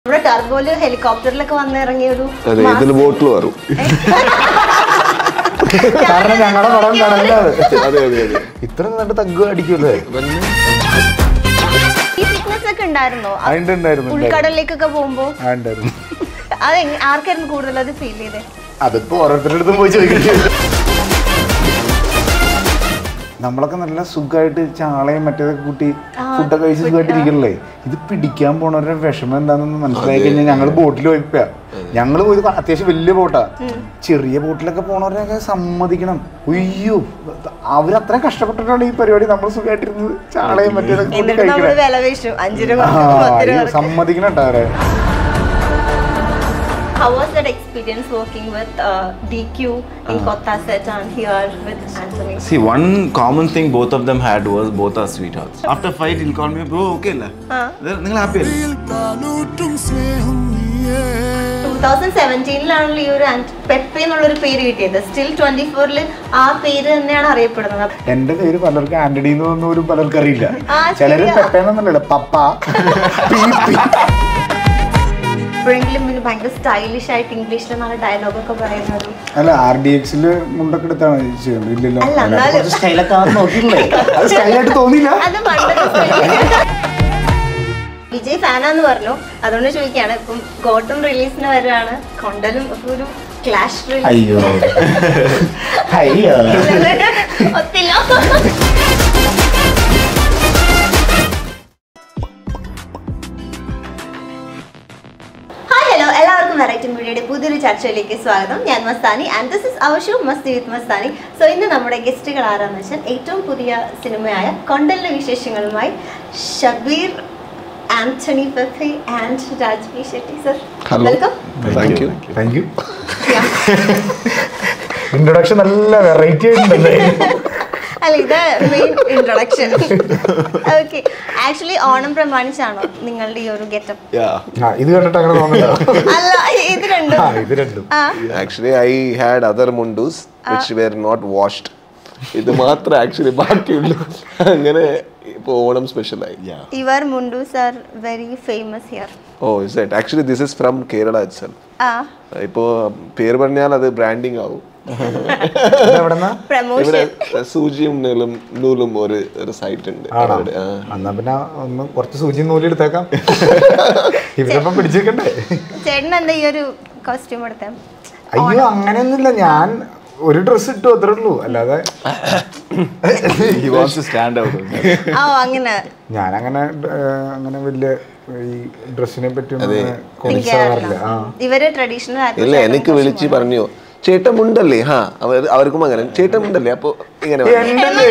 നമ്മുടെ ടർബോയില് ഹെലികോപ്റ്ററിലൊക്കെ വന്നിറങ്ങിയ ഒരു അതെ ഇതിൽ ബോട്ടിൽ വരും കാരണം ഞങ്ങളുടെ പടം കടലിലാണ് അതെ അതെ അതെ ഇത്ര നന്നിട്ട് തഗ് അടിക്കൂലേ ഈ സിക്നസ് ഒക്കെ ഉണ്ടായിരുന്നോ ആ, ഉണ്ട്, ഉണ്ടായിരുന്നു, ഉൾക്കടലിലേക്കൊക്കെ പോകുമ്പോ ആ ഉണ്ടായിരുന്നു അത് എങ്ങ- ആർക്കായിരുന്നു കൂടുതൽ അത് ഫീൽ ചെയ്തേ അതിപ്പോ ഓരോരുത്തരുടെ അടുത്തും പോയി ചോദിക്കുന്നത് നമ്മളൊക്കെ നല്ല സുഖമായിട്ട് ചാളയും മറ്റേതൊക്കെ കൂട്ടി ഫുഡൊക്കെ കഴിച്ച് സുഖമായിട്ട് ഇരിക്കണല്ലേ ഇത് പിടിക്കാൻ പോണവരുടെ വിഷമം എന്താണെന്ന് മനസ്സിലായി കഴിഞ്ഞാൽ ഞങ്ങൾ ബോട്ടിൽ പോയിപ്പാ ഞങ്ങൾ പോയത് അത്യാവശ്യം വലിയ ബോട്ടാ ചെറിയ ബോട്ടിലൊക്കെ പോണവരൊക്കെ സമ്മതിക്കണം അയ്യോ അവരത്ര കഷ്ടപ്പെട്ടിട്ടാണ് ഈ പരിപാടി നമ്മൾ സുഖമായിട്ടിരുന്നത് ചാളയും മറ്റേതൊക്കെ കൂട്ടി എന്നിട്ട് നമ്മള് കഴിക്കണേ വില വീശും അഞ്ചു രൂപ ആ, പത്ത് അയ്യോ, രൂപ സമ്മതിക്കണം കേട്ടോ അവരെ How was that experience working with uh, DQ in Kotta set and here with Anthony? See, one common thing both of them had was both are sweethearts. After fight, he'll call me, bro, okay, la. Ah. നിങ്ങൾ happy അല്ലേ? 2017 ഈ ഒരു peppy എന്നുള്ളൊരു പേര് കിട്ടിയത് still twenty ഫോറിൽ ആ പേര് തന്നെയാണ് അറിയപ്പെടുന്നത് എന്റെ പേര് പലർക്കും ആന്റണി എന്ന് ഒന്നും ഒരു പലർക്കും അറിയില്ല ആ, ചിലര് ശരിയാ. പെപ്പേന്നല്ല പപ്പ പി, പി. എപ്പോഴെങ്കിലും പിന്നെ ഭയങ്കര സ്റ്റൈലിഷ് ആയിട്ട് ഇംഗ്ലീഷിൽ നല്ല ഡയലോഗൊക്കെ പറയുന്ന ഒരു അല്ല ആർ ഡി എക്സില് മുണ്ടൊക്കെ എടുത്താണ് ചെയ്യുന്നത് ഇല്ലല്ലോ അല്ല, അതിനകത്ത് എന്നാലും- കുറച്ച് സ്റ്റൈലൊക്കെ ആണെന്ന് നോക്കിയില്ലേ അത് സ്റ്റൈലായിട്ട് തോന്നിയില്ല അത് പണ്ടത്തെ വിജയ് ഫാനാന്ന് പറഞ്ഞു അതുകൊണ്ട് ചോദിക്കാണ് ഇപ്പം ഗോട്ടും റിലീസിന് വരാണ് കൊണ്ടലും ഒക്കെ ഒരു ക്ലാഷ് അയ്യോ അയ്യോ ഒത്തില്ല ഹായ് ഹലോ എല്ലാവർക്കും വെറൈറ്റി മീഡിയയുടെ പുതിയൊരു ചർച്ചയിലേക്ക് സ്വാഗതം ഞാൻ Mastani and this is our show Masti with Mastani so ഇന്ന് നമ്മുടെ ഗസ്റ്റുകൾ ആരാന്ന് വെച്ചാൽ ഏറ്റവും പുതിയ സിനിമയായ കൊണ്ടലിന്റെ വിശേഷങ്ങളുമായി Shabeer Antony Pepe and Raj B Shetty sir Hello. Welcome thank you thank you introduction നല്ല വെറൈറ്റി ആയിട്ടുണ്ടല്ലേ അല്ല ഇത് main introduction okay actually Onam പ്രമാണിച്ചാണോ നിങ്ങളുടെ ഈ ഒരു ഗെറ്റപ്പ് ആ ഇത് കണ്ടിട്ട് അങ്ങനെ തോന്നില്ല അല്ല ഇത് രണ്ടും ആ ഇത് രണ്ടും ആ actually I had other mundus which were not washed ഇത് മാത്രമേ ആക്ച്വലി ബാക്കിയുള്ളൂ അങ്ങനെ ഇപ്പൊ ഓണം സ്പെഷ്യലായി your mundus are very famous here oh is that actually this is from Kerala itself ആ ഇപ്പോ പേര് പറഞ്ഞാൽ അത് ബ്രാൻഡിങ് ആവും എവിടെന്നാ പ്രമോഷൻ ഇവിടെ സൂചിയും നൂലും നൂലും ഒരു ഒരു സൈറ്റ് ഉണ്ട് ആണോ അവിടെ. ആ. എന്നാ പിന്നെ ഒന്ന് കുറച്ച് സൂചി നൂല് എടുത്തേക്കാം ഇവരപ്പം പിടിച്ചേക്കണ്ടേ ചേട്ടൻ എന്താ ഈ ഒരു കോസ്റ്റ്യൂം എടുത്തേ അയ്യോ അങ്ങനെയൊന്നുമില്ല ഞാൻ ഒരു ഡ്രസ് ഇട്ടു അത്രേ ഉള്ളൂ അല്ലാതെ He wants to stand out. ഓ അങ്ങനെ ഞാൻ അങ്ങനെ അങ്ങനെ വലിയ ഈ ഡ്രസ്സിനെ പറ്റി ഒന്നും അങ്ങനെ think comments ചെയ്യാറില്ല. ആവാറില്ല ആ ഇവര് ട്രഡീഷണൽ ഇല്ല എനിക്ക് വിളിച്ച് പറഞ്ഞു ചേട്ടൻ മുണ്ടല്ലേ ഹാ അവർ അവർക്കും അങ്ങനെ ചേട്ടൻ മുണ്ടല്ലേ അപ്പൊ ഇങ്ങനെ പറഞ്ഞു. എന്റെ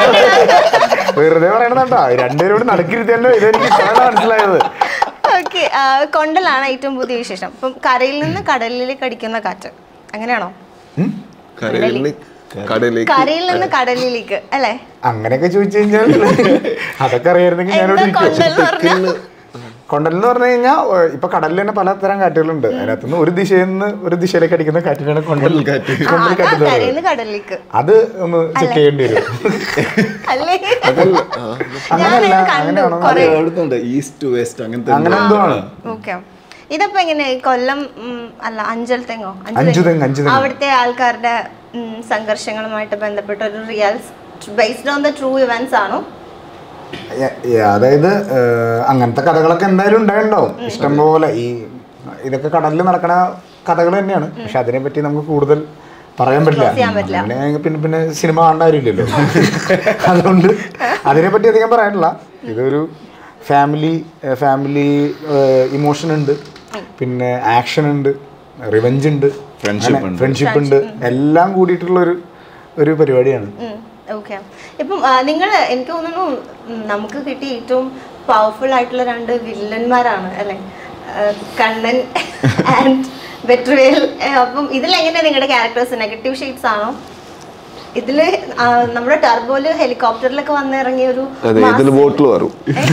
വെറുതെ പറയണതാ രണ്ടുപേരോട് നടക്കിരുത്തല്ലോ ഇതെനിക്ക് ഇപ്പോഴാണ് മനസ്സിലായത് ഓക്കെ കൊണ്ടലാണ് ഏറ്റവും പുതിയ വിശേഷം ഇപ്പം കരയിൽ നിന്ന് കടലിലേക്ക് അടിക്കുന്ന കാറ്റ് അങ്ങനെയാണോ കരയിൽ നിന്ന് കടയിലേക്ക് കരയിൽ നിന്ന് കടലിലേക്ക് അല്ലേ അങ്ങനെയൊക്കെ ചോദിച്ചു കഴിഞ്ഞാൽ അതൊക്കെ അറിയായിരുന്നെങ്കിൽ ഞാനോട് എന്താ കൊണ്ടൽ പറഞ്ഞ കൊണ്ടൽ എന്ന് പറഞ്ഞു കഴിഞ്ഞാൽ ഇപ്പൊ കടലിൽ തന്നെ പലതരം കാറ്റുകളുണ്ട് അതിനകത്തുനിന്ന് ഒരു ദിശയിൽ നിന്ന് ഒരു ദിശയിലേക്ക് അടിക്കുന്ന കാറ്റിനാണ് കൊണ്ടൽ കൊണ്ടൽ കാറ്റ് എന്ന് കരയിൽ പറയുന്നത്. നിന്ന് കടലിലേക്ക് അത് ഒന്ന് ചെക്ക് ചെയ്യേണ്ടി വരും അല്ലേ അങ്ങനെയല്ല ഞാനിത് കണ്ടു അങ്ങനെയാണോ കൊറേ എവിടുന്നുണ്ട് ഈസ്റ്റ് ടു വെസ്റ്റ് അങ്ങനത്തെ അങ്ങനെ എന്തോ ആണ് ഓക്കെ ഇതപ്പോ എങ്ങനെ ഈ കൊല്ലം ഉം, അല്ല അഞ്ചൽ തെങ്ങോ അഞ്ചു തെങ്ങ്, അഞ്ചു തെങ്ങ്. അവിടുത്തെ ആൾക്കാരുടെ ഉം, സംഘർഷങ്ങളുമായിട്ട് ബന്ധപ്പെട്ട ഒരു real based on the true events ആണോ ഏ- ഏ, അതായത് ഏഹ്, അങ്ങനത്തെ കഥകളൊക്കെ എന്തായാലും ഉണ്ടായിട്ടുണ്ടാവും ഇഷ്ടംപോലെ ഈ ഇതൊക്കെ കടലിൽ നടക്കണ കഥകൾ തന്നെയാണ് പക്ഷെ അതിനെ പറ്റി നമുക്ക് കൂടുതൽ പറയാൻ പറ്റില്ല ചെയ്യാൻ പറ്റില്ല. അങ്ങനെ പിന്നെ പിന്നെ സിനിമ കാണാറില്ലല്ലോ അതുകൊണ്ട് അതിനെ പറ്റി അധികം പറയാനില്ല ഇതൊരു ഫാമിലി ഫാമിലി ഇമോഷൻ ഉണ്ട് പിന്നെ ആക്ഷൻ ഉണ്ട് റിവെഞ്ച് ഉണ്ട് Friendship ഉണ്ട്. ഫ്രണ്ട്ഷിപ്പ് ഉണ്ട് എല്ലാം കൂടിയിട്ടുള്ള ഒരു ഒരു പരിപാടിയാണ് ഓക്കെ ഇപ്പം നിങ്ങൾ എനിക്ക് തോന്നുന്നു ഉം, നമുക്ക് കിട്ടിയ ഏറ്റവും പവർഫുൾ ആയിട്ടുള്ള രണ്ട് വില്ലന്മാരാണ് അല്ലെ കണ്ണൻ ആൻഡ് ബെട്രവേൽ അപ്പം ഇതിലെങ്ങനെയാണ് നിങ്ങളുടെ ക്യാരക്ടേഴ്സ് നെഗറ്റീവ് ഷെയ്ഡ്സ് ആണോ ഇതില് ആ, നമ്മുടെ ടർബോയില് ഹെലികോപ്റ്ററിലൊക്കെ വന്നിറങ്ങിയ ഒരു അതെ ഇതിൽ ബോട്ടിൽ വരും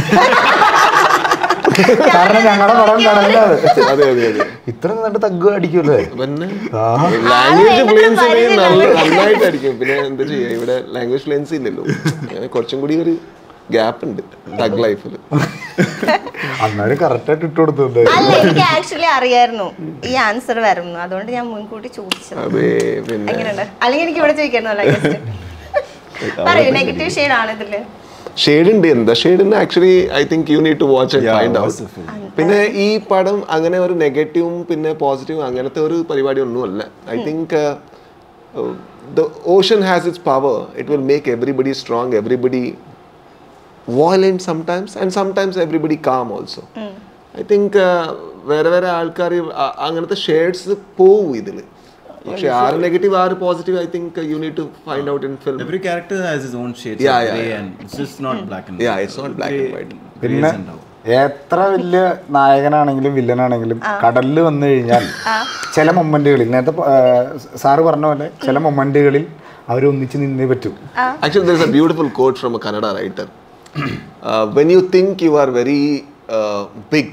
കാരണം ഞങ്ങളുടെ പടം കടലിലാണ് അതെ അതെ അതെ ഇത്ര നന്നിട്ട് തഗ് അടിക്കൂലേ പിന്നെ ആ. ലാംഗ്വേജ് ഫ്ലുവൻസി നല്ല നന്നായിട്ട് അടിക്കും പിന്നെ എന്താ ചെയ്യാ ഇവിടെ ലാംഗ്വേജ് ഫ്ലുവൻസി ഇല്ലല്ലോ അങ്ങനെ കുറച്ചും കൂടി ഒരു ഗ്യാപ്പ് ഉണ്ട് തഗ് ലൈഫിൽ അന്നേരം കറക്റ്റായിട്ട് ഇട്ട് കൊടുത്തു എന്തായാലും. അല്ല എനിക്ക് ആക്ച്വലി അറിയായിരുന്നു ഈ ആൻസർ വരുന്നു അതുകൊണ്ട് ഞാൻ മുൻകൂട്ടി ചോദിച്ചത് അതെ പിന്നെ എങ്ങനെയുണ്ട് അല്ലെങ്കിൽ എനിക്ക് ഇവിടെ ചോദിക്കായിരുന്നല്ലോ പറയൂ നെഗറ്റീവ് ഷെയ്ഡ് ആണ് ഇതില് ഷെയ്ഡ് ഉണ്ട് എന്താ shade actually I think you need to watch and Yeah, find watch the out film. പിന്നെ ഈ പടം അങ്ങനെ ഒരു നെഗറ്റീവും പിന്നെ പോസിറ്റീവും അങ്ങനത്തെ ഒരു പരിപാടി ഒന്നുമല്ല I think the ocean has its power it will make everybody strong everybody violent sometimes and sometimes everybody calm also I think വേറെ വേറെ ആൾക്കാർ അങ്ങനത്തെ ഷെയ്ഡ്സ് പോവും ഇതിൽ പക്ഷെ are negative are positive I think you need to find out in film Every character has his own shades Yeah, of yeah, grey yeah. and it's just not black and Yeah, it's not black and Grey- white. grays പിന്നെ ഉണ്ടാവും. എത്ര വലിയ നായകനാണെങ്കിലും വില്ലനാണെങ്കിലും കടലിൽ വന്നു കഴിഞ്ഞാൽ ചില മൊമെന്റുകളിൽ നേരത്തെ പ- ആ, സാറ് പറഞ്ഞ പോലെ ചില മൊമെന്റുകളിൽ അവർ ഒന്നിച്ച് നിന്നേ പറ്റൂ Actually, there's a beautiful quote from a Kannada writer. Uh, when you think you are very uh, big,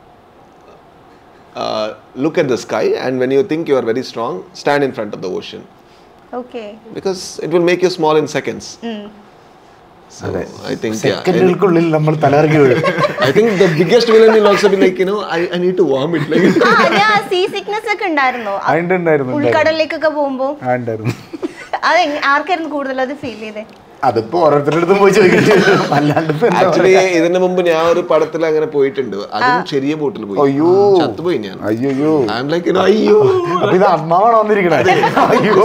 uh, look at the sky, and when you think you are very strong, stand in front of the ocean okay because it will make you small in seconds. So I think yeah. and സെക്കൻഡുകൾക്കുള്ളിൽ നമ്മൾ തലകറങ്ങി വീഴും I think the biggest villain will also be like you know I, I need to vomit like. ആ ഞാൻ see sickness ഒക്കെ ഉണ്ടായിരുന്നോ ആ, അതിൻ്റെ ഉണ്ടായിരുന്നു ഉണ്ടായിരുന്നു. ഉൾക്കടലിലേക്കൊക്കെ പോകുമ്പോ ആ, ഉണ്ടായിരുന്നു അത് എങ്- ആർക്കായിരുന്നു കൂടുതൽ അത് ഫീൽ ചെയ്തേ അതിപ്പോ ഓരോരുത്തരുടെ അടുത്ത് പോയി ചോദിക്കേണ്ടി വരും അല്ലാണ്ട് ഇപ്പൊ എന്താ ആക്ച്വലി പറയാ? ഇതിന് മുമ്പ് ഞാൻ ഒരു പടത്തിൽ അങ്ങനെ പോയിട്ടുണ്ട് അതും ചെറിയ ബോട്ടിൽ പോയി അയ്യോ. ചത്തുപോയി ഞാൻ അയ്യോ ഐ എം ലൈക്ക് അയ്യോ അപ്പൊ ഇത് ആത്മാവാണോ വന്നിരിക്കണേ അയ്യോ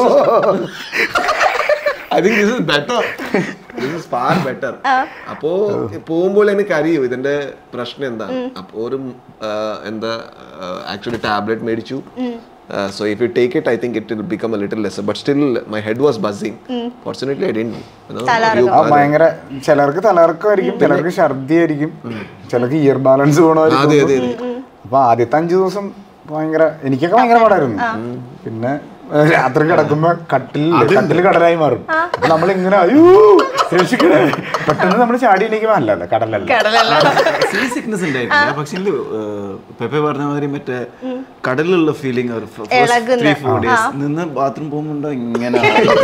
I think this is better this is far better അപ്പോ പോകുമ്പോൾ എനിക്ക് അറിയൂ ഇതിന്റെ പ്രശ്നം എന്താ അപ്പോ ഒരു ആ, എന്താ ആക്ച്വലി ടാബ്ലറ്റ് മേടിച്ചു so if you take it I think it will become a little less but still my head was buzzing fortunately I didn't ആ ഭയങ്കര ചിലർക്ക് തലകറക്കമായിരിക്കും ചിലർക്ക് ഛർദി ആയിരിക്കും ചിലർക്ക് ഇയർ ബാലൻസ് അതെ പോകണമായിരിക്കും അതെ അതെ അപ്പൊ ആദ്യത്തെ അഞ്ചു ദിവസം ഭയങ്കര എനിക്കൊക്കെ ഭയങ്കര പാടായിരുന്നു പിന്നെ ഏഹ്, രാത്രി കിടക്കുമ്പോ കട്ടിൽ കട്ടിൽ കടലായി മാറും അപ്പൊ നമ്മൾ ഇങ്ങനെ അയ്യോ രക്ഷിക്കണേ പെട്ടെന്ന് നമ്മൾ ചാടി എണീക്കുമ്പോ അല്ലല്ല കടലല്ല കടലല്ല സീ സിക്നസ് ഉണ്ടായിട്ടില്ല പക്ഷെ പെപ്പെ പറഞ്ഞ മാതിരി മറ്റേ കടലിലുള്ള ഫീലിംഗ് ഇളകുന്ന. ത്രീ ഫോർ ഡേയ്സ് നിന്ന് ബാത്റൂം പോകുമ്പോണ്ടോ ഇങ്ങനെ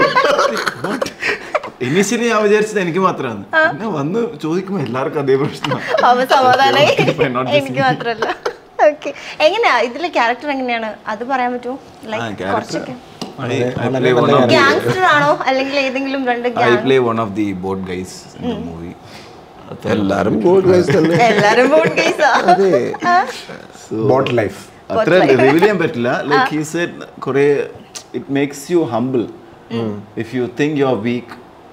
ഇനീഷ്യലി ഞാൻ വിചാരിച്ചത് എനിക്ക് മാത്രമാണ് പിന്നെ വന്ന് ചോദിക്കുമ്പോ എല്ലാവർക്കും അതേ പ്രശ്നം അവ സമാധാനായി Okay, not just എനിക്ക് മാത്രല്ല ഓക്കെ എങ്ങനെയാ ഇതിലെ ക്യാരക്ടർ എങ്ങനെയാണ് അത് പറയാൻ പറ്റുമോ ആ ലൈക്ക് ക്യാരക്ടർ കുറച്ചൊക്കെ I play one of the gangster ആണോ അല്ലെങ്കിൽ ഏതെങ്കിലും രണ്ട് I gang play one of the boat guys in the movie. എല്ലാരും ഗോഡ് ഗൈസ് തന്നെ എല്ലാരും ബോട്ട് കേസാ അതെ ബോട്ട് ലൈഫ് അത്ര റിവീൽ ചെയ്യാൻ പറ്റില്ല ലൈക്ക് ഹി സെഡ് കുറെ it makes you humble if you think you are weak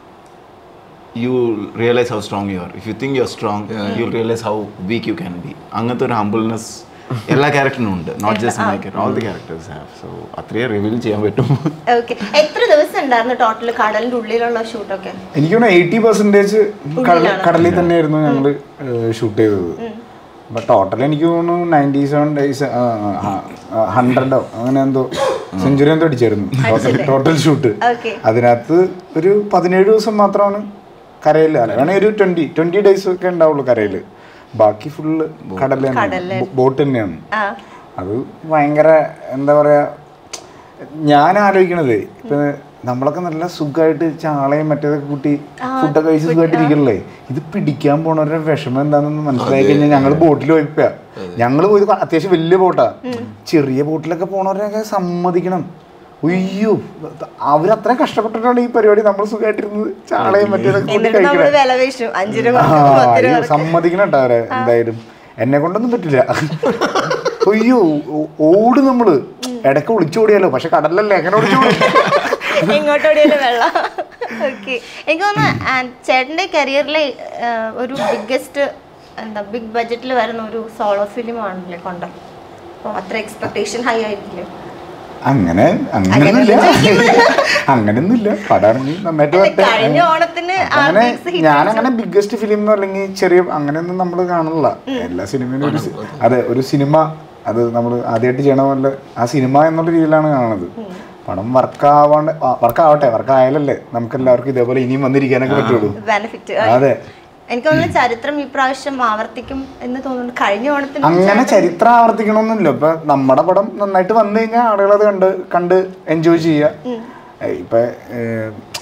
you realize how strong you are if you think you are strong you realize how weak you can be അങ്ങനത്തെ ഒരു humbleness എല്ലാ ക്യാരക്ടറിനും ഉണ്ട് not just my character all the characters have so അത്രയേ reveal ചെയ്യാൻ പറ്റും okay എത്ര ദിവസം ഉണ്ടായിരുന്നു ടോട്ടൽ കടലിന്റെ ഉള്ളിലുള്ള ഷൂട്ടൊക്കെ എനിക്ക് തോന്നുന്നു എയ്റ്റി പെർസെന്റേജ് കടലിൽ തന്നെയായിരുന്നു ഞങ്ങൾ ഷൂട്ട് ചെയ്തത് അപ്പൊ ടോട്ടൽ എനിക്ക് തോന്നുന്നു നയൻറ്റി സെവൻ ഡേയ്സ് ഹൺഡ്രഡോ അങ്ങനെ എന്തോ സെഞ്ചുറി എന്തോ അടിച്ചായിരുന്നു ടോട്ടൽ ഷൂട്ട് ഓക്കെ അതിനകത്ത് ഒരു പതിനേഴ് ദിവസം മാത്രമാണ് കരയിൽ അല്ല വേണമെങ്കിൽ ഒരു ട്വന്റി ട്വന്റി ഡേയ്സ് ഒക്കെ ഉണ്ടാവുള്ളൂ കരയിൽ ബാക്കി ഫുള്ള് കടൽ തന്നെയാണ് ബോട്ട് തന്നെയാണ് ആ അത് ഭയങ്കര എന്താ പറയാ ഞാൻ ആലോചിക്കണത് ഇപ്പൊ നമ്മളൊക്കെ നല്ല സുഖമായിട്ട് ചാളയും മറ്റേതൊക്കെ കൂട്ടി ഫുഡൊക്കെ കഴിച്ച് സുഖമായിട്ട് ഇരിക്കണല്ലേ ഇത് പിടിക്കാൻ പോണവരുടെ വിഷമം എന്താണെന്ന് മനസ്സിലായി കഴിഞ്ഞാൽ ഞങ്ങൾ ബോട്ടിൽ പോയിപ്പാ ഞങ്ങൾ പോയത് അത്യാവശ്യം വലിയ ബോട്ടാ ചെറിയ ബോട്ടിലൊക്കെ പോണവരൊക്കെ സമ്മതിക്കണം ഉയ്യോ അവരത്ര കഷ്ടപ്പെട്ടിട്ടാണ് ഈ പരിപാടി നമ്മൾ സുഖമായിട്ടിരുന്നത് ചാളയും മറ്റേതൊക്കെ കൂട്ടി എന്നിട്ട് നമ്മള് കഴിക്കണേ വില വീശും അഞ്ചു രൂപ ആ, പത്ത് അയ്യോ, രൂപ സമ്മതിക്കണം കേട്ടോ അവരെ എന്തായാലും എന്നെ കൊണ്ടൊന്നും പറ്റില്ല അയ്യോ ഓ- ഓട് നമ്മള് ഇടയ്ക്ക് ഒളിച്ചോടിയാലോ പക്ഷെ കടലല്ലേ എങ്ങനെ ഒളിച്ചോടി എങ്ങോട്ടോടിയാലും വെള്ളം ഓക്കെ എനിക്ക് തോന്നുന്നു ആ, ചേട്ടന്റെ കരിയറിലെ ഒരു ബിഗ്ഗസ്റ്റ് എന്താ ബിഗ് ബഡ്ജറ്റിൽ വരുന്ന ഒരു സോളോ ഫിലിം ആണല്ലേ കൊണ്ട അപ്പോൾ അത്ര എക്സ്പെക്ടേഷൻ ഹൈ ആയിരിക്കില്ലേ അങ്ങനെ അങ്ങനെയൊന്നുമില്ല അങ്ങനെയൊന്നുമില്ല പടാണെങ്കിൽ നന്നായിട്ട് അല്ല, വരട്ടെ കഴിഞ്ഞ ഓണത്തിന് അങ്ങനെ RDX hit ഞാൻ അങ്ങനെ ബിഗ്ഗസ്റ്റ് ഫിലിം അല്ലെങ്കിൽ ചെറിയ അങ്ങനെയൊന്നും നമ്മൾ കാണില്ല എല്ലാ സിനിമയിലും ഒരു സി- അതെ ഒരു സിനിമ അത് നമ്മൾ ആദ്യമായിട്ട് ചെയ്യണ പോലെ ആ സിനിമ എന്നുള്ള രീതിയിലാണ് കാണുന്നത് പടം വർക്ക് ആവാണ്ട് വർക്ക് ആവട്ടെ വർക്ക് ആയാലല്ലേ നമുക്ക് എല്ലാവർക്കും ഇതേപോലെ ഇനിയും വന്നിരിക്കാനൊക്കെ പറ്റുള്ളൂ ബെനിഫിറ്റ് അതെ എനിക്ക് തോന്നുന്നു ചരിത്രം ഇപ്രാവശ്യം ആവർത്തിക്കും എന്ന് തോന്നുന്നു കഴിഞ്ഞ ഓണത്തിന് അങ്ങനെ ചരിത്രം ആവർത്തിക്കണമെന്നില്ല ഇപ്പൊ നമ്മുടെ പടം നന്നായിട്ട് വന്നു കഴിഞ്ഞാൽ ആളുകൾ അത് കണ്ട് കണ്ട് എൻജോയ് ചെയ്യുക ഏ, ഇപ്പൊ ഏ,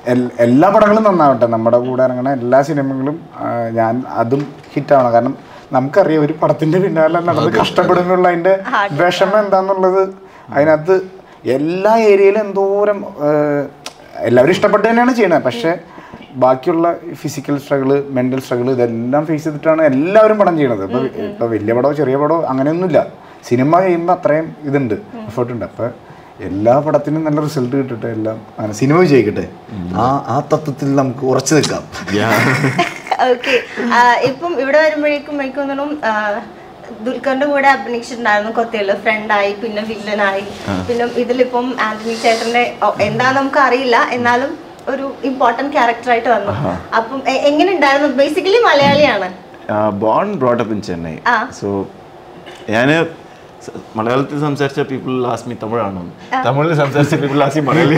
എൽ- എല്ലാ പടങ്ങളും നന്നാവട്ടെ നമ്മുടെ കൂടെ ഇറങ്ങുന്ന എല്ലാ സിനിമകളും ആ, ഞാൻ അതും ഹിറ്റാവണം കാരണം നമുക്കറിയാം ഒരു പടത്തിന്റെ പിന്നാലെ നടന്ന് കഷ്ടപ്പെടുന്നുള്ള അതിന്റെ വിഷമം എന്താന്നുള്ളത് അതിനകത്ത് എല്ലാ ഏരിയയിലും എന്തോരം ആ, എല്ലാവരും ഇഷ്ടപ്പെട്ട് തന്നെയാണ് ചെയ്യണത് പക്ഷെ ബാക്കിയുള്ള ഫിസിക്കൽ സ്ട്രഗിള് മെന്റൽ സ്ട്രഗിള് ഇതെല്ലാം ഫേസ് ചെയ്തിട്ടാണ് എല്ലാവരും പടം ചെയ്യണത് ഇപ്പൊ ഇപ്പൊ വലിയ പടമോ ചെറിയ പടമോ അങ്ങനെയൊന്നുമില്ല സിനിമ ചെയ്യുമ്പോൾ അത്രയും ഇതുണ്ട് എഫേർട്ട് ഉണ്ട് അപ്പൊ എല്ലാ പടത്തിനും നല്ല റിസൾട്ട് കിട്ടട്ടെ എല്ലാം അങ്ങനെ സിനിമ വിജയിക്കട്ടെ ആ ആ തത്വത്തിൽ നമുക്ക് ഉറച്ചു നിൽക്കാം ഓക്കെ ഇപ്പം ഇവിടെ വരുമ്പോഴേക്കും എനിക്ക് തോന്നുന്നു ആ, ദുൽഖറിന്റെ കൂടെ അഭിനയിച്ചിട്ടുണ്ടായിരുന്നു കൊത്തിയുള്ള ഫ്രണ്ടായി പിന്നെ വില്ലനായി പിന്നെ ഇതിലിപ്പം ആന്റണി ചേട്ടന്റെ ഓ, എന്താന്ന് നമുക്ക് അറിയില്ല എന്നാലും ഒരു ഇമ്പോർട്ടന്റ് ക്യാരക്ടർ ആയിട്ട് വന്നു അപ്പം എ- എങ്ങനെ ഉണ്ടായിരുന്നു ബേസിക്കലി മലയാളിയാണ് born brought up in Chennai ആ. സോ ഞാൻ മലയാളത്തിൽ സംസാരിച്ച പീപ്പിൾ ലാസ്റ്റ് മീ തമിഴാണോ തമിഴിൽ സംസാരിച്ച people last Malayali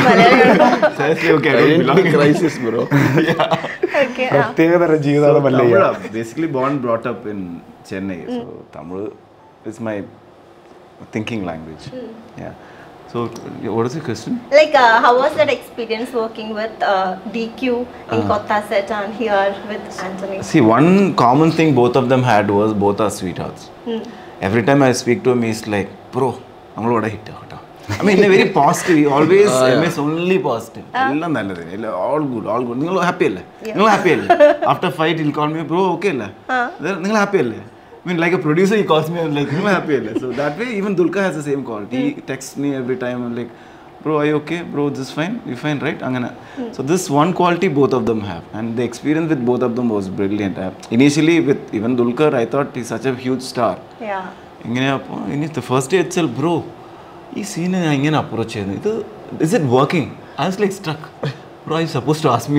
crisis bro okay പ്രത്യേകതരം ജീവിതമല്ലേ basically born brought up in Chennai so Tamil is my thinking language so what is you question Like, uh, how was that experience working with uh, DQ in Kotta set and here with Anthony? See, one common thing both of them had was both are sweethearts. Every time I speak to him, he's like, bro, നമ്മളോടെ hit ആവട്ടോ I mean very positive always M S only positive എല്ലാം നല്ലത് എല്ലാം all good all good നിങ്ങൾ happy അല്ലേ നിങ്ങൾ happy അല്ലേ after fight I'll call me bro okay അല്ലേ നിങ്ങൾ ഹാപ്പി അല്ലേ I mean, like a producer, he calls me and like, "You happy?" അല്ലേ? So that way, even Dulka has the same quality. He texts me every time. I'm like, "Bro, are you okay? Bro, this fine? You fine, right?" അങ്ങനെ. So this one quality both of them have, and the experience with both of them was brilliant. Uh, initially, with even Dulkar, I thought he's such a huge star. Yeah. ഇങ്ങനെ അപ്പോൾ ഇനി the first day itself bro ഈ scene ഞാൻ ഇങ്ങനെ approach ചെയ്യുന്നു ഇത് is it working I was like struck bro I suppose to ask me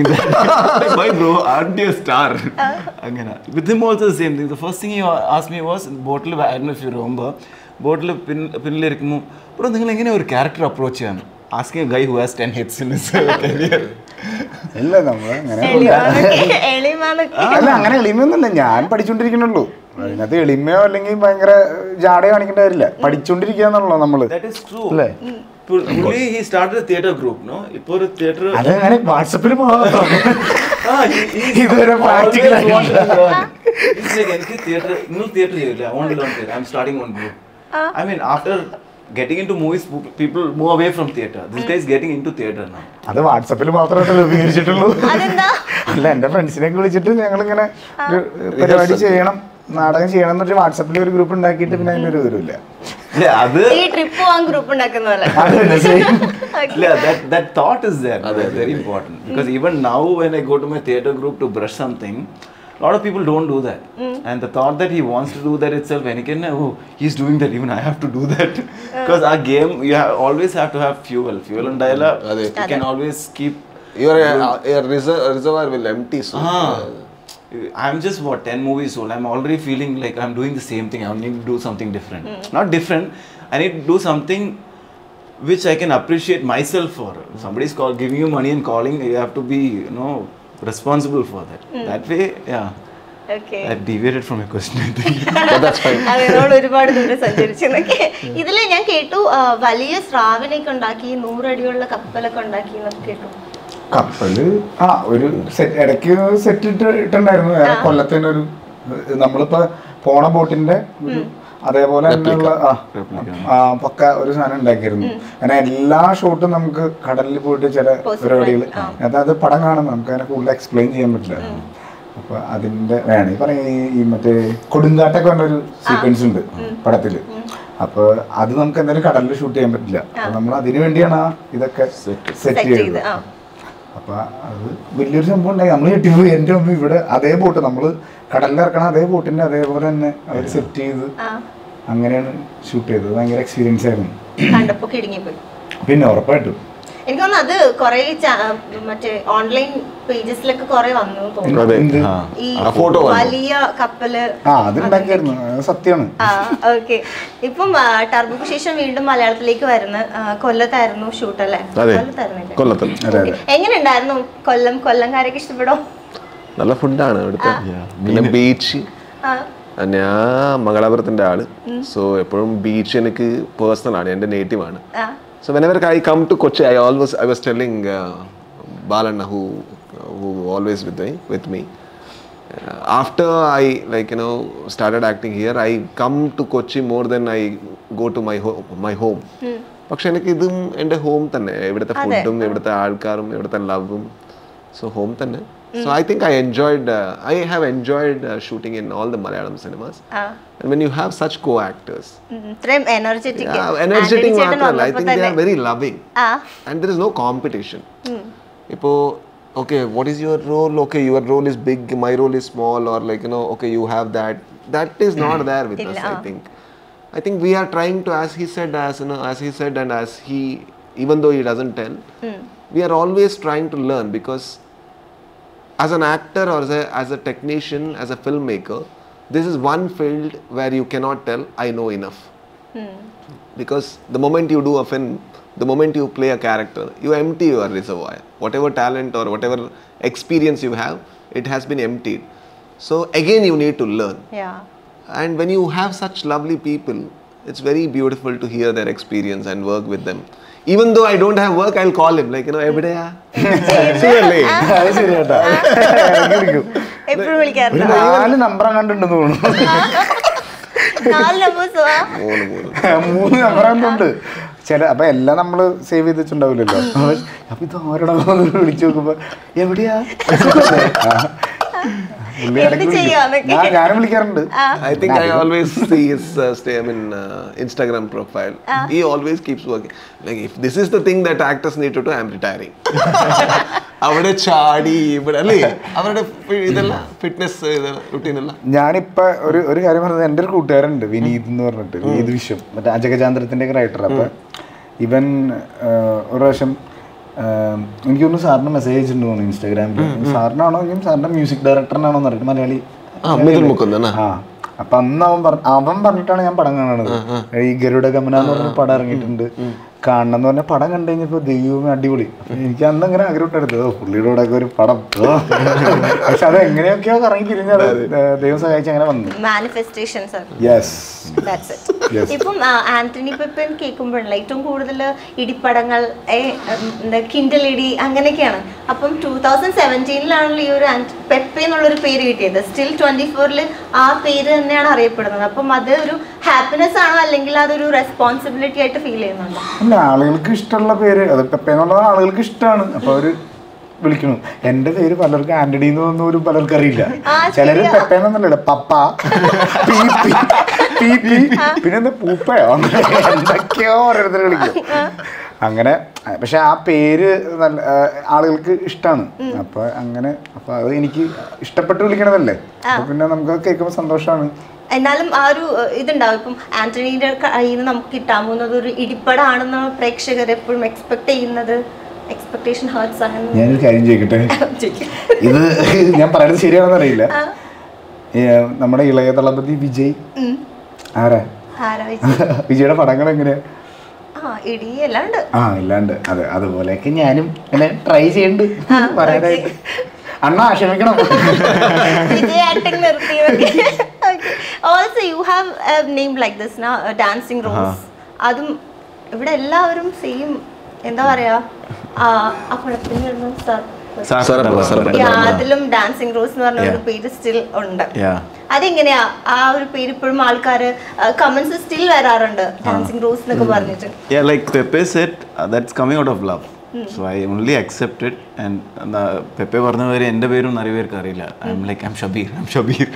why bro art you star അങ്ങനെ with him also same thing the first thing you ask me was bottle ആയിരുന്നു if you remember bottle പിൻ പിന്നിലിരിക്കുമ്പോൾ bro നിങ്ങൾ എങ്ങനെ ഒരു character approach ചെയ്യാൻ asking guy who has ten hits in his career ഇല്ല നമ്മൾ അങ്ങനെ എളിമാന്നൊക്കെ- എളിമാന്നൊക്കെ. അല്ല അങ്ങനെ എളിമയൊന്നുമില്ല ഞാൻ പഠിച്ചോണ്ടിരിക്കണുള്ളൂ അതിനകത്ത് എളിമയോ അല്ലെങ്കിൽ ഭയങ്കര ജാടയോ കാണിക്കേണ്ട കാര്യമില്ല പഠിച്ചോണ്ടിരിക്കാന്നുള്ളൂ നമ്മള് ദാറ്റ് ഇസ് ട്രൂ അല്ലേ പുള്ളി he started theatre group no ഇപ്പോൾ ഒരു തിയേറ്റർ അതങ്ങനെ വാട്സപ്പിൽ മാത്രം Ah, he, he's ഇതുവരെ practical always wanted ആയിട്ടില്ല. to learn. He's like, എനിക്ക് theatre, നിങ്ങൾ theatre ചെയ്യില്ല, I want to learn theatre. I'm starting one group. I mean, after getting into movies, people move away from theatre. This guy is getting into theatre now. അത് വാട്സപ്പിൽ മാത്രമായിട്ട് ഉപയോഗിച്ചിട്ടുള്ളൂ അതെന്താ അല്ല എന്റെ ഫ്രണ്ട്സിനെയൊക്കെ വിളിച്ചിട്ട് ഞങ്ങൾ ഇങ്ങനെ ഒരു പരിപാടി ചെയ്യണം നാടകം ചെയ്യണം എന്ന് വെച്ചാൽ വാട്സപ്പിൽ ഒരു ഗ്രൂപ്പ് ഉണ്ടാക്കിയിട്ട് പിന്നെ അതിനൊരു വിവരമില്ല Yeah, അത് ഈ ട്രിപ്പ് പോവാൻ ഗ്രൂപ്പ് ഉണ്ടാക്കുന്ന പോലെ അതല്ല same. yeah, that, that thought is there. That's very important. Because even now, when I go to my theatre group to brush something, a lot of people don't do that. And the thought that he wants to do that itself, when he can, oh, he's doing that, even I have to do that. Because our game, you have, always have to have fuel. Fuel and dialogue, Ade. you can always keep. Your reservoir will empty so Ah, I'm just what 10 movies old. I'm already feeling like I'm doing the same thing. I need to do something different. Not different. I need to do something which I can appreciate myself for. If somebody's call, giving you money and calling, you have to be, you know, responsible for that. That way, yeah. Okay I deviated from your question. I think. That's fine അതിനോട് ഒരുപാട് ദൂരം സഞ്ചരിച്ചെന്നൊക്കെ ഇതില് ഞാൻ കേട്ടു ആ, വലിയ സ്രാവിനൊക്കെ ഉണ്ടാക്കി നൂറടിയുള്ള കപ്പലൊക്കെ ഉണ്ടാക്കി എന്നൊക്കെ കേട്ടു കപ്പല് ആ ഒരു സെറ്റ് ഇടയ്ക്ക് സെറ്റ് ഇട്ട് ഇട്ടുണ്ടായിരുന്നു വേറെ കൊല്ലത്തിന് ഒരു നമ്മളിപ്പോ പോണ ബോട്ടിന്റെ ഒരു അതേപോലെ തന്നെയുള്ള ആ ആ പക്ക ഒരു സാധനം ഉണ്ടാക്കിയിരുന്നു അങ്ങനെ എല്ലാ ഷോട്ടും നമുക്ക് കടലിൽ പോയിട്ട് ചില പരിപാടികൾ അതായത് പടം കാണുമ്പോൾ നമുക്ക് അതിനെ കൂടുതൽ എക്സ്പ്ലെയിൻ ചെയ്യാൻ പറ്റില്ല അപ്പൊ അതിന്റെ വേണം ഈ പറഞ്ഞ ഈ- ഈ മറ്റേ കൊടുങ്കാട്ടൊക്കെ പറഞ്ഞൊരു സീക്വൻസ് ഉണ്ട് പടത്തില് അപ്പൊ അത് നമുക്ക് എന്തായാലും കടലിൽ ഷൂട്ട് ചെയ്യാൻ പറ്റില്ല അപ്പൊ നമ്മൾ അതിനു വേണ്ടിയാണ് ആ ഇതൊക്കെ സെറ്റ് സെറ്റ് ചെയ്തത് ചെയ്ത് ആ അപ്പൊ അത് വലിയൊരു സംഭവം ഉണ്ടായി നമ്മൾ ഞെട്ടിപ്പോയി എൻ്റെ അമ്മ ഇവിടെ അതേ ബോട്ട് നമ്മൾ കടലിൽ ഇറക്കണ അതേ ബോട്ടിന്റെ അതേപോലെ തന്നെ അവർ സെറ്റ് ചെയ്ത് ആ അങ്ങനെയാണ് ഷൂട്ട് ചെയ്തത് ഭയങ്കര എക്സ്പീരിയൻസ് ആയിരുന്നു കണ്ടപ്പോ കിടുങ്ങിപ്പോയി പിന്നെ ഉറപ്പായിട്ടും എനിക്ക് തോന്നുന്നു അത് കൊറേ മറ്റേ ഓൺലൈൻ പേജസിലൊക്കെ കൊറേ വന്നു തോന്നുന്നു അതെ. എന്ത്? Ah. ഈ ആ photo വന്നു. വലിയ കപ്പല് ആ അതുണ്ടാക്കിയായിരുന്നു അത് സത്യമാണ് ആ ഓക്കെ ഇപ്പം ടർബോക്ക് ശേഷം വീണ്ടും മലയാളത്തിലേക്ക് വരുന്ന ആ, കൊല്ലത്തായിരുന്നു ഷൂട്ട് അല്ലേ അതെ. കൊല്ലത്തായിരുന്നില്ലേ കൊല്ലത്തിൽ അതെ Okay. എങ്ങനെയുണ്ടായിരുന്നു കൊല്ലം കൊല്ലംകാരൊക്കെ ഇഷ്ടപ്പെടോ നല്ല ഫുഡാണ് ഇവിടുത്തെ പിന്നെ ബീച്ച് ആ ഞാൻ മംഗലാപുരത്തിന്റെ ആള് സോ എപ്പോഴും ബീച്ച് എനിക്ക് പേഴ്സണൽ ആണ് എൻ്റെ നേറ്റീവ് ആണ് ah so whenever I come to Kochi I always I was telling Balanna, who who always with me with me. Uh, after I like you know started acting here, I come to Kochi more than I go to my home my home. പക്ഷെ എനിക്ക് ഇതും എൻ്റെ home തന്നെ ഇവിടുത്തെ ഫുഡും ഇവിടുത്തെ ആൾക്കാരും ഇവിടുത്തെ ലവും സോ ഹോം തന്നെ so I think I enjoyed I have enjoyed shooting in all the Malayalam cinemas ah and when you have such co actors um, ഇത്രയും എനർജറ്റിക് എനർജറ്റിക് മാത്രമല്ല I think they are very loving ah and there is no competition. Ipo, okay, what is your role? Okay, your role is big, my role is small, or like you know, okay, you have that. That is not there with us. I think. I think we are trying to, as he said, as you know, as he said, and as he, even though he doesn't tell, we are always trying to learn because as an actor or as a, as a technician, as a filmmaker, this is one field where you cannot tell, I know enough. Because the moment you do a film, the moment you play a character, you empty your reservoir. Whatever talent or whatever experience you have, it has been emptied. So again, you need to learn. Yeah And when you have such lovely people, it's very beautiful to hear their experience and work with them. Even though I don't have work, I'll call him, like, you know, എവിടെയാ സുഖല്ലേ? അത് ശരി കേട്ടാ വിളിക്കും എപ്പോഴും ഒരു വിളിക്കാറുണ്ട് നാല് നമ്പർ കണ്ടിട്ടുണ്ടെന്ന് തോന്നുന്നു നാല് നമ്പേഴ്സ് വാ മൂന്ന് മൂന്ന് മൂന്ന് നമ്പർ കണ്ടുണ്ട് ചില അപ്പൊ എല്ലാം നമ്മള് സേവ് ചെയ്ത് വെച്ചിട്ടുണ്ടാവില്ലല്ലോ അപ്പൊ ഇത് ആരോടാ വിളിച്ചു നോക്കുമ്പോ എവിടെയാ ആ. പുള്ളി എന്ത് ഇടയ്ക്ക് ചെയ്യാന്നൊക്കെ. വിളിക്കും. ഞാൻ- ഞാനും വിളിക്കാറുണ്ട് I think I always see his uh, stay, I mean, uh, Instagram profile. He always keeps working. Like, if this is the thing that actors need to do, I'm retiring. അവിടെ ചാടി ഇവിടെ അല്ലേ അവരുടെ ഫി- ഇതെല്ലാം ഫിറ്റ്നസ് റുട്ടീൻ എല്ലാം ഞാനിപ്പോ ഒരു ഒരു കാര്യം പറഞ്ഞത് എൻ്റെ ഒരു കൂട്ടുകാരുണ്ട് വിനീത് എന്ന് പറഞ്ഞിട്ട് വിനീത് വിശ്വം മറ്റേ അജഗജാന്ത്രത്തിന്റെ ഒക്കെ റൈറ്റർ അപ്പൊ ഇവൻ ആ, ഒരു പ്രാവശ്യം ആ, എനിക്ക് തോന്നുന്നു സാറിന് മെസ്സേജ് അയച്ചിട്ടുണ്ട് തോന്നുന്നു ഇൻസ്റ്റാഗ്രാമിൽ സാറിനാണോ ഇല്ലെങ്കിൽ സാറിന്റെ മ്യൂസിക് ഡയറക്ടറിനാണോ എന്ന് അറിയില്ല മലയാളി ആ മിഥുൻ മുക്കുന്ദൻ ആ അപ്പൊ അന്ന് അവൻ പറഞ്ഞ അവൻ പറഞ്ഞിട്ടാണ് ഞാൻ പടം കാണുന്നത് ഈ ഗരുഡ ഗമന എന്ന് പറഞ്ഞ പടം ഇറങ്ങിയിട്ടുണ്ട് കാണണം എന്ന് പറഞ്ഞ പടം കണ്ടു കഴിഞ്ഞപ്പോ ദൈവമേ അടിപൊളി അപ്പൊ എനിക്ക് അന്ന് അങ്ങനെ ആഗ്രഹം എടുത്തത് ഓ പുള്ളിയുടെ കൂടെ ഒക്കെ ഒരു പടം ഓ. പക്ഷെ അത് എങ്ങനെയൊക്കെയോ കറങ്ങി തിരിഞ്ഞത് ദൈവം സഹായിച്ച് അങ്ങനെ വന്നു മാനിഫെസ്റ്റേഷൻസ് യെസ് That's it. ഇപ്പം ആ, ആന്റണി പെപ്പൻ കേൾക്കുമ്പോഴല്ല ഏറ്റവും കൂടുതൽ ഇടിപ്പടങ്ങൾ ഏ, ഉം, എന്താ കിൻഡൽ ഇടി അങ്ങനെയൊക്കെയാണ് അപ്പം ടൂ തൗസൻഡ് സെവൻറ്റീനിലാണല്ലോ ഈ ഒരു ആന്റ്- പെപ്പെ എന്നുള്ളൊരു പേര് കിട്ടിയത് സ്റ്റിൽ ട്വന്റി ഫോറിൽ ആ പേര് തന്നെയാണ് അറിയപ്പെടുന്നത് അപ്പം അത് ഒരു ഹാപ്പിനെസ് ആണോ അല്ലെങ്കിൽ അതൊരു റെസ്പോൺസിബിലിറ്റി ആയിട്ട് ഫീൽ ചെയ്യുന്നുണ്ടോ അല്ല ആളുകൾക്ക് ഇഷ്ടമുള്ള പേര് അത് പെപ്പ എന്നുള്ളത് ആളുകൾക്ക് ഇഷ്ടമാണ് അപ്പൊ അവര് വിളിക്കണു എന്റെ പേര് പലർക്കും ആന്റണി എന്ന് തോന്നുന്നു പോലും പലർക്കും അറിയില്ല ആ, ചിലര് ശരിയാ. പെപ്പേന്നൊന്നുമില്ല പപ്പ പീ, പീ, പീ, പീ. പിന്നെന്താ പൂപ്പയോ എന്തൊക്കെയോ ഓരോരുത്തർ വിളിക്കും അങ്ങനെ പക്ഷെ ആ പേര് നല്ല ആ, ആളുകൾക്ക് ഇഷ്ടമാണ് അപ്പൊ അങ്ങനെ അപ്പൊ അത് എനിക്ക് ഇഷ്ടപ്പെട്ട് വിളിക്കണതല്ലേ അപ്പൊ പിന്നെ നമുക്ക് കേൾക്കുമ്പോൾ സന്തോഷമാണ് എന്നാലും ആ ഒരു ഏഹ്, ഇതുണ്ടാവും ഇപ്പം ആന്റണിയുടെ കയ്യിൽ നിന്ന് നമുക്ക് കിട്ടാൻ പോകുന്നത് ഒരു ഇടിപ്പടാണെന്ന് പ്രേക്ഷകർ എപ്പോഴും എക്സ്പെക്ട് ചെയ്യുന്നത് എക്സ്പെക്ടേഷൻ ഹേർട്സ് അങ്ങനെ ഞാനൊരു കാര്യം ചോദിക്കട്ടെ ചോദിക്കും. ഇത് ഞാൻ പറയുന്നത് ശരിയാണെന്ന് അറിയില്ല ഏ, നമ്മുടെ ഇളയ തളപതി വിജയ് ഉം. ആരാ ആരാ ചോദിച്ചത്? വിജയുടെ പടങ്ങൾ എങ്ങനെയാ ആ ഇടി എല്ലാം ഉണ്ട് ആ ഇല്ലാണ്ട് അതെ അതുപോലെയൊക്കെ ഞാനും ഇങ്ങനെ ട്രൈ ചെയ്യുന്നുണ്ട് പറയാനായിട്ട് അണ്ണ ക്ഷമിക്കണം വിജയ് ആക്ടിങ് നിർത്തി also you have name like this dancing rose അതും ഇവിടെ എല്ലാവരും സെയിം എന്താ പറയാ ആ ആ പടത്തിന് സാർ സർപ്പ, സർപ്പ. അതിലും ഡാൻസിങ് റോസ് എന്ന് പറഞ്ഞ ഒരു പേര് സ്റ്റിൽ ഉണ്ട് Yeah. അതെങ്ങനെയാ ആ ഒരു പേര് ഇപ്പോഴും ആൾക്കാര് കമന്റ്സ് സ്റ്റിൽ വരാറുണ്ട് ഡാൻസിങ് റോസ് എന്നൊക്കെ പറഞ്ഞിട്ട് Yeah, like Pepe said, uh, that's coming out of love. So I only accept it and uh, Pepe പറഞ്ഞ പോലെ എൻ്റെ പേരും നിറയെ പേർക്ക് അറിയില്ല I am like I am Shabeer I am Shabeer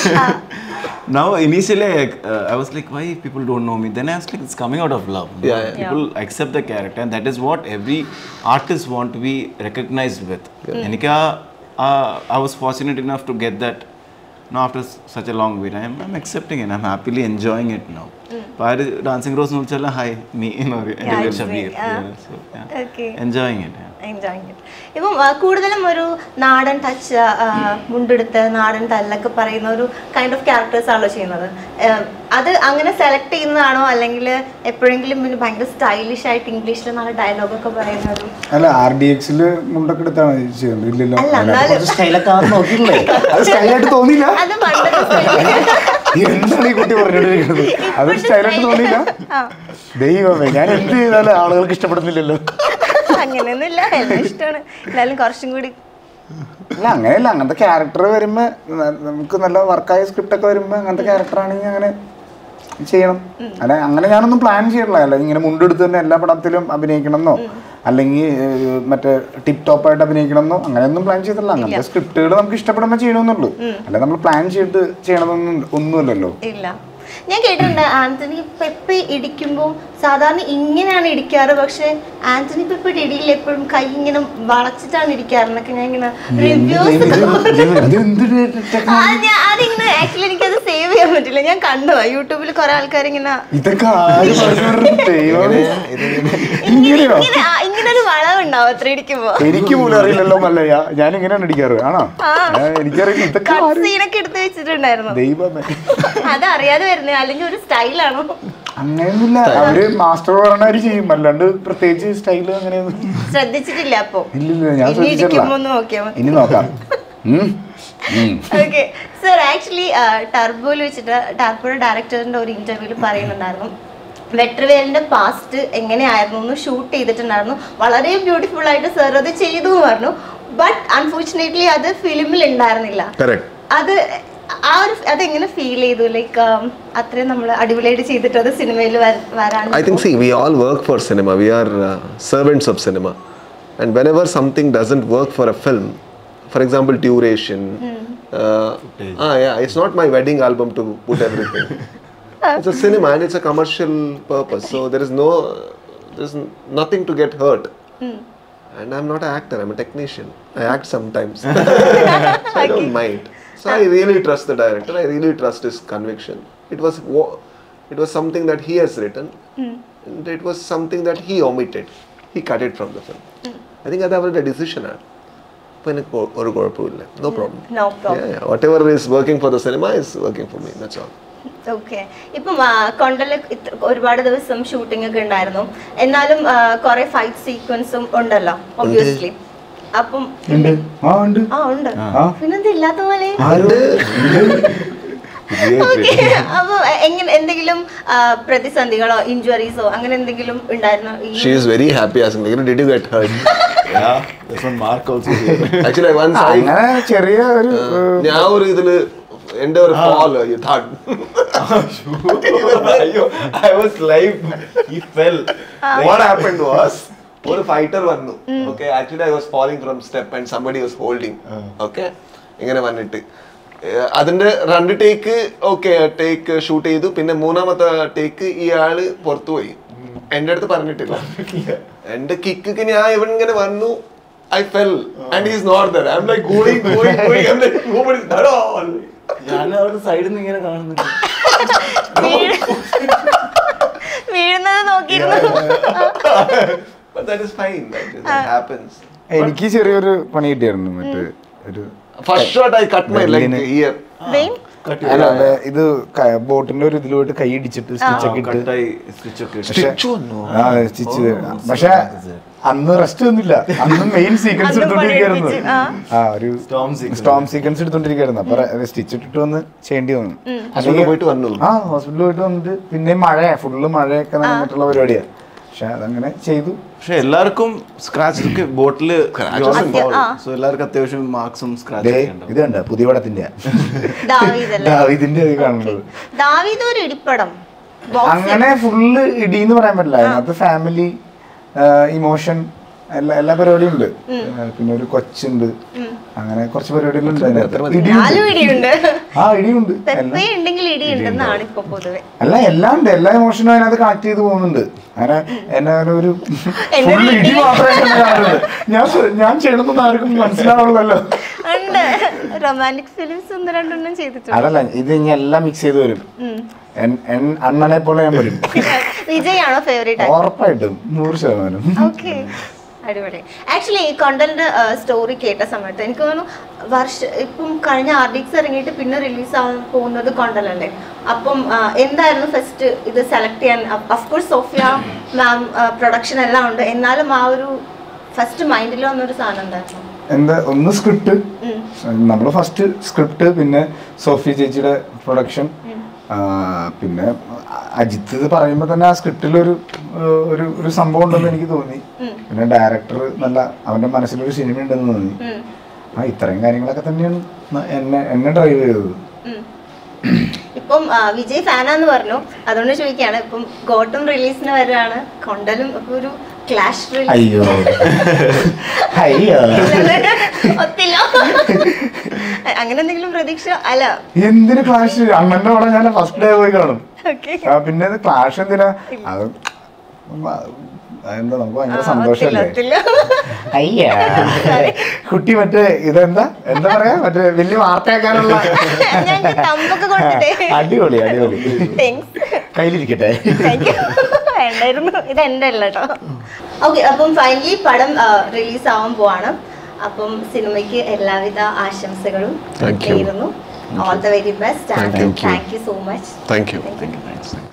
Now initially I, uh, I was like why people don't know me then I was like it's coming out of love Yeah, yeah. people accept the character and that is what every artist want to be recognized with എനിക്ക് ആ ആ- I was fortunate enough to get that now after s- such a long wait I'm, I'm accepting it I'm happily enjoying it now അപ്പോൾ ആര് dancing rose എന്ന് വിളിച്ചാൽ hi me എന്ന് പറയും എൻ്റെ Yeah, പേര് it's me. Shabeer Ah. Okay. Enjoying it enjoying it ഇപ്പം ആ, കൂടുതലും ഒരു നാടൻ ടച്ച് മുണ്ടെടുത്ത് നാടൻ തല്ലൊക്കെ പറയുന്ന ഒരു കൈൻഡ് ഓഫ് ക്യാരക്ടേഴ്സ് ആണല്ലോ ചെയ്യുന്നത് ഏം, അത് അങ്ങനെ സെലക്ട് ചെയ്യുന്നതാണോ അല്ലെങ്കിൽ എപ്പോഴെങ്കിലും പിന്നെ ഭയങ്കര സ്റ്റൈലിഷ് ആയിട്ട് ഇംഗ്ലീഷിൽ നല്ല ഡയലോഗൊക്കെ പറയുന്ന ഒരു അല്ല ആർ ഡി എക്സില് മുണ്ടൊക്കെ എടുത്താണ് ചെയ്യുന്നത് ഇല്ലല്ലോ അല്ല, അതിനകത്ത് എന്നാലും- കുറച്ച് സ്റ്റൈലൊക്കെ ആണെന്ന് നോക്കിയില്ലേ അത് സ്റ്റൈലായിട്ട് തോന്നിയില്ല അത് പണ്ടത്തെ style. എന്താണ് ഈ കുട്ടി പറഞ്ഞോണ്ടിരിക്കുന്നത് അത് ഇപ്പോഴത്തെ സ്റ്റൈലായിട്ട് style. തോന്നിയില്ല ആ. ദൈവമേ ഞാൻ എന്ത് ചെയ്താലും ആളുകൾക്ക് ഇഷ്ടപ്പെടുന്നില്ലല്ലോ അങ്ങനെയൊന്നുമില്ല എല്ലാം ഇഷ്ടമാണ് എന്നാലും കുറച്ചും കൂടി അല്ല അങ്ങനെയല്ല അങ്ങനത്തെ ക്യാരക്ടർ വരുമ്പോ ന- നമുക്ക് നല്ല വർക്കായ സ്ക്രിപ്റ്റ് ഒക്കെ വരുമ്പോ അങ്ങനത്തെ ക്യാരക്ടർ ആണെങ്കിൽ അങ്ങനെ ചെയ്യണം അല്ല അങ്ങനെ ഞാനൊന്നും പ്ലാൻ ചെയ്യണില്ല അല്ല ഇങ്ങനെ മുണ്ടെടുത്ത് തന്നെ എല്ലാ പടത്തിലും അഭിനയിക്കണം എന്നോ അല്ലെങ്കിൽ ഏഹ്, മറ്റേ ടിപ് ടോപ്പ് ആയിട്ട് അഭിനയിക്കണം എന്നോ അങ്ങനെയൊന്നും പ്ലാൻ ചെയ്തിട്ടില്ല അങ്ങനത്തെ സ്ക്രിപ്റ്റുകൾ നമുക്ക് ഇഷ്ടപ്പെടുമ്പോൾ ചെയ്യണമെന്നുള്ളൂ അല്ല നമ്മൾ പ്ലാൻ ചെയ്തിട്ട് ചെയ്യണമെന്നൊന്നും ഒന്നുമില്ലല്ലോ ഇല്ല ഞാൻ കേട്ടിട്ടുണ്ട് ആന്റണി പെപ്പി ഇടിക്കുമ്പോൾ സാധാരണ ഇങ്ങനെയാണ് ഇടിക്കാറ് പക്ഷെ ആന്റണി പെപ്പയുടെ ഇടിയിൽ എപ്പോഴും കൈ ഇങ്ങനെ വളച്ചിട്ടാണ് ഇടിക്കാറെന്നൊക്കെ ഞാൻ ഇങ്ങനെ റിവ്യൂസ് അതിങ്ങനെ ആക്ച്വലി എനിക്കത് സേവ് ചെയ്യാൻ പറ്റില്ല ഞാൻ കണ്ടതാ യൂട്യൂബിൽ കുറെ ആൾക്കാർ ഇങ്ങനെ ഇതൊക്കെ ആര് പറഞ്ഞു ദൈവമേ. ഇങ്ങനെയോ ഇങ്ങനെ ആ, ഇങ്ങനെ ഒരു വളവ് ഉണ്ടാവും അത്ര ഇടിക്കുമ്പോ എനിക്ക് പോലും അറിയില്ലല്ലോ മല്ലയ്യ ഞാൻ ഇങ്ങനെയാണ് അടിക്കാറ് ആണോ ഏ, എനിക്കറിയില്ല ഇതൊക്കെ കട്ട് ആര് സീനൊക്കെ എടുത്ത് വെച്ചിട്ടുണ്ടായിരുന്നു ദൈവമേ അതറിയാതെ വരുന്നത് അല്ലെങ്കിൽ ഒരു സ്റ്റൈലാണോ അങ്ങനെയൊന്നുമില്ല അവര് മാസ്റ്റർ പറഞ്ഞവര് ചെയ്യും അല്ലാണ്ട് പ്രത്യേകിച്ച് സ്റ്റൈല് അങ്ങനെയൊന്നും ശ്രദ്ധിച്ചിട്ടില്ല അപ്പൊ ഇല്ലില്ല ഞാൻ ഇനി ഇരിക്കുമ്പോ ശ്രദ്ധിച്ചിട്ടില്ല ഒന്ന് നോക്കിയാ മതി ഇനി നോക്കാം ഉം. ഉം. ഓക്കെ സർ ആക്ച്വലി ടർബോയിൽ വെച്ചിട്ട് ടർബോയുടെ ഡയറക്ടറിന്റെ ഒരു ഇന്റർവ്യൂവിൽ പറയുന്നുണ്ടായിരുന്നു വെട്രവേലിന്റെ പാസ്റ്റ് എങ്ങനെയായിരുന്നു എന്ന് ഷൂട്ട് ചെയ്തിട്ടുണ്ടായിരുന്നു വളരെ ബ്യൂട്ടിഫുൾ ആയിട്ട് സർ അത് ചെയ്തു എന്ന് പറഞ്ഞു ബട്ട് അൺഫോർച്ചുനേറ്റ്ലി അത് ഫിലിമിൽ ഉണ്ടായിരുന്നില്ല കറക്റ്റ് അത് ആ ഒരു അതെങ്ങനെ ഫീൽ ചെയ്തു ലൈക്ക് അത്രയും നമ്മൾ അടിപൊളിയായിട്ട് ചെയ്തിട്ട് അത് സിനിമയിൽ വരാൻ I think, see, we all work for cinema. We are uh, servants of cinema. And whenever something doesn't work for a film, for example, duration, uh, ah, yeah, it's not my wedding album to put everything. it's a cinema and it's a commercial purpose. So there is no, there's n- nothing to get hurt. And I'm not an actor, I'm a technician. I act sometimes. so I don't mind. So I really trust the director. I really trust his conviction. It was wa- it was something that he has written, and it was something that he omitted. He cut it from the film. I think അത് അവരുടെ ഡിസിഷനാണ് അപ്പോൾ എനിക്ക് കൊ- ഒരു കുഴപ്പമില്ല no problem no problem whatever is working for the cinema is working for me that's all okay ഇപ്പം കൊണ്ടല് ഒരുപാട് ദിവസം ഷൂട്ടിംഗ് ഒക്കെ ഉണ്ടായിരുന്നു എന്നാലും കുറെ ഫൈറ്റ് സീക്വൻസും ഉണ്ടല്ലോ ഒബ്വിയസ്ലി അപ്പം ഉണ്ട് ആ ഉണ്ട് ആ ഉണ്ട് ആ. പിന്നെന്താ ഇല്ലാത്ത പോലെ ആരുണ്ട് ഓക്കെ അപ്പൊ എങ്ങനെ എന്തെങ്കിലും ആ, പ്രതിസന്ധികളോ ഇഞ്ചുറീസോ അങ്ങനെ എന്തെങ്കിലും ഉണ്ടായിരുന്നോ ഈ she is very happy as did you get hurt Yeah, there's one mark also here. Actually once I അങ്ങനെ ചെറിയ ഒരു ഏഹ്, ഞാൻ ഒരു ഇതില് എന്റെ ഒരു fall you thought Ayyo, I was live. He fell. What happened was ഒരു ഫൈറ്റർ വന്നു okay actually I was falling from step and somebody was holding okay ഇങ്ങനെ വന്നിട്ട് ഏർ അതിന്റെ രണ്ട് ടേക്ക് ഓക്കെ ടേക്ക് ഷൂട്ട് ചെയ്തു പിന്നെ മൂന്നാമത്തെ ടേക്ക് ഇയാള് പുറത്തു പോയി എന്റെ അടുത്ത് പറഞ്ഞിട്ടില്ല എന്റെ കിക്ക് ഞാൻ ഇവൻ ഇങ്ങനെ വന്നു I fell and is not there I am like going going going I am like nobody is there all ഞാൻ അവിടെ സൈഡിൽ നിന്ന് ഇങ്ങനെ കാണുന്നുണ്ട് വീഴ്- വീഴുന്നത് നോക്കിയിരുന്നു But that is fine. That, is, that happens. എനിക്ക് ചെറിയൊരു പണി കിട്ടിയായിരുന്നു മറ്റേ ഒരു First shot, I cut my leg Berlin. here. Vein അല്ല അത് ഇത് ക- ബോട്ടിന്റെ ഒരു ഇതിലോട്ട് കൈ ഇടിച്ചിട്ട് സ്റ്റിച്ച് ഒക്കെ ഇട്ട് കട്ടായി സ്റ്റിച്ച് ഒക്കെ ഇട്ട്. പക്ഷെ- ആ സ്റ്റിച്ച് പക്ഷെ അന്ന് റെസ്റ്റ് ഒന്നുമില്ല അന്ന് മെയിൻ സീക്വൻസ് അന്ന് എടുത്തോണ്ടിരിക്കായിരുന്നു പണിയെടുപ്പിച്ച്, ആ. ആ ഒരു Storm sequence. സ്റ്റോം സീക്വൻസ് എടുത്തോണ്ടിരിക്കായിരുന്നു അപ്പൊ സ്റ്റിച്ച് ഇട്ടിട്ട് വന്ന് ചെയ്യേണ്ടി വന്നു ഹോസ്പിറ്റലിൽ പോയിട്ട് വന്നു ആ ഹോസ്പിറ്റലിൽ പോയിട്ട് വന്നിട്ട് പിന്നെ മഴ ഫുള്ള് മഴയൊക്കെ നടന്നിട്ടുള്ള പരിപാടിയാ പക്ഷെ അതങ്ങനെ ചെയ്തു പക്ഷെ എല്ലാവർക്കും സ്ക്രാച്ച് ഒക്കെ ബോട്ടില് ആ. സോ എല്ലാവർക്കും അത്യാവശ്യം മാർക്സും ദേ, സ്ക്രാച്ച് ഇത് കണ്ട പുതിയ പടത്തിന്റെ ദാവീദല്ലേ ദാവീദിന്റെ ഇത് കാണുന്നത് ദാവീദ് ഒരു ഇടിപ്പടം ബോക്സിംഗ് അങ്ങനെ ഫുള്ള് ഇടി എന്ന് പറയാൻ പറ്റില്ല അതിനകത്ത് ഫാമിലി ഇമോഷൻ എല്ലാ എല്ലാ പരിപാടിയും ഉണ്ട് പിന്നെ ഒരു കൊച്ചുണ്ട് അങ്ങനെ കുറച്ച് പരിപാടികളുണ്ട് അതിനകത്ത് നാലും ഇടിയുണ്ട് ഇടിയുണ്ട് ആ ഇടിയുണ്ട് പെപ്പ എല്ലാം ഉണ്ടെങ്കിൽ ഇടി ഉണ്ടെന്നാണ് ഇപ്പൊ പൊതുവെ അല്ല എല്ലാം ഉണ്ട് എല്ലാ ഇമോഷനും അതിനകത്ത് കണക്ട് ചെയ്ത് പോകുന്നുണ്ട് അങ്ങനെ എന്നെ അങ്ങനെ ഒരു എന്നെ ഫുൾ ഇടി ഇടി- മാത്രമേ എന്നെ കാണുള്ളൂ ഞാൻ ശ്ര- ഞാൻ ചെയ്യണമെന്ന് ആർക്കും മനസ്സിലാവുള്ളല്ലോ ഉണ്ട് റൊമാൻറ്റിക് ഫിലിംസ് ഒന്ന് രണ്ടെണ്ണം ചെയ്തിട്ടുണ്ട് അതല്ല ഇത് ഇനി എല്ലാം മിക്സ് ചെയ്ത് വരും എൻ- എൻ- അണ്ണനെ പോലെ ഞാൻ വരും വിജയ് ആണോ ഫേവറേറ്റ് ഉറപ്പായിട്ടും നൂറ് ശതമാനം ഓക്കെ അടിപൊളി ആക്ച്വലി ഈ കൊണ്ടലിന്റെ സ്റ്റോറി കേട്ട സമയത്ത് എനിക്ക് തോന്നുന്നു വർഷ ഇപ്പം കഴിഞ്ഞ ആർഡിക്സ് ഇറങ്ങിയിട്ട് പിന്നെ റിലീസ് ആവാൻ പോകുന്നത് കൊണ്ടലല്ലേ അപ്പം ആ, എന്തായിരുന്നു ഫസ്റ്റ് ഇത് സെലക്ട് ചെയ്യാൻ അഫ്കോഴ്സ് സോഫിയ മാം പ്രൊഡക്ഷൻ എല്ലാം ഉണ്ട് എന്നാലും ആ ഒരു ഫസ്റ്റ് മൈൻഡിൽ വന്നൊരു സാധനം എന്തായിരുന്നു എന്താ ഒന്ന് സ്ക്രിപ്റ്റ് ഉം. നമ്മൾ ഫസ്റ്റ് സ്ക്രിപ്റ്റ് പിന്നെ സോഫി ചേച്ചിയുടെ പ്രൊഡക്ഷൻ പിന്നെ അജിത്ത് ഇത് പറയുമ്പോൾ തന്നെ ആ സ്ക്രിപ്റ്റിലൊരു ഏഹ്, ഒരു ഒരു സംഭവം ഉണ്ടെന്ന് എനിക്ക് തോന്നി പിന്നെ ഡയറക്ടർ നല്ല അവന്റെ മനസ്സിലൊരു സിനിമ ഉണ്ടെന്ന് തോന്നി ഉം. ആ ഇത്രയും കാര്യങ്ങളൊക്കെ തന്നെയാണ് ന- എന്നെ എന്നെ ഡ്രൈവ് ചെയ്തത് ഉം. ഇപ്പം ആ, വിജയ് ഫാനാന്ന് പറഞ്ഞു അതുകൊണ്ട് ചോദിക്കുകയാണ് ഇപ്പം ഗോട്ടും റിലീസിന് വരാണ് കൊണ്ടലും അപ്പൊ ഒരു ക്ലാഷ് റിലീസ് അയ്യോ അയ്യോ ഒത്തില്ല അങ്ങനെ എന്തെങ്കിലും പ്രതീക്ഷ അല്ല എന്തിന് ക്ലാഷ് അണ്ണന്റെ അവിടെ ഞാൻ ഫസ്റ്റ് ഡേ പോയി കാണും ഓക്കെ ആ, പിന്നെ ഇത് ക്ലാഷ് എന്തിനാ അത് മ- അതെന്താ നമുക്ക് ഭയങ്കര സന്തോഷമല്ലേ ഒത്തില്ല അയ്യാ കുട്ടി മറ്റേ ഇതെന്താ എന്താ പറയാ മറ്റേ വലിയ വാർത്തയാക്കാനുള്ള ഞാൻ തമ്പൊക്കെ കൊടുത്തിട്ടേ അടിപൊളി അടിപൊളി താങ്ക്സ് കയ്യിലിരിക്കട്ടെ താങ്ക് യു വേണ്ടായിരുന്നു ഇത് എൻ്റെ അല്ല കേട്ടോ ഓക്കെ അപ്പം ഫൈനലി പടം റിലീസ് ആവാൻ പോവാണ് അപ്പം സിനിമയ്ക്ക് എല്ലാവിധ ആശംസകളും Thank you. നേരുന്നു all the very best Thank you. Thank you so much thank you Thank you. Thank U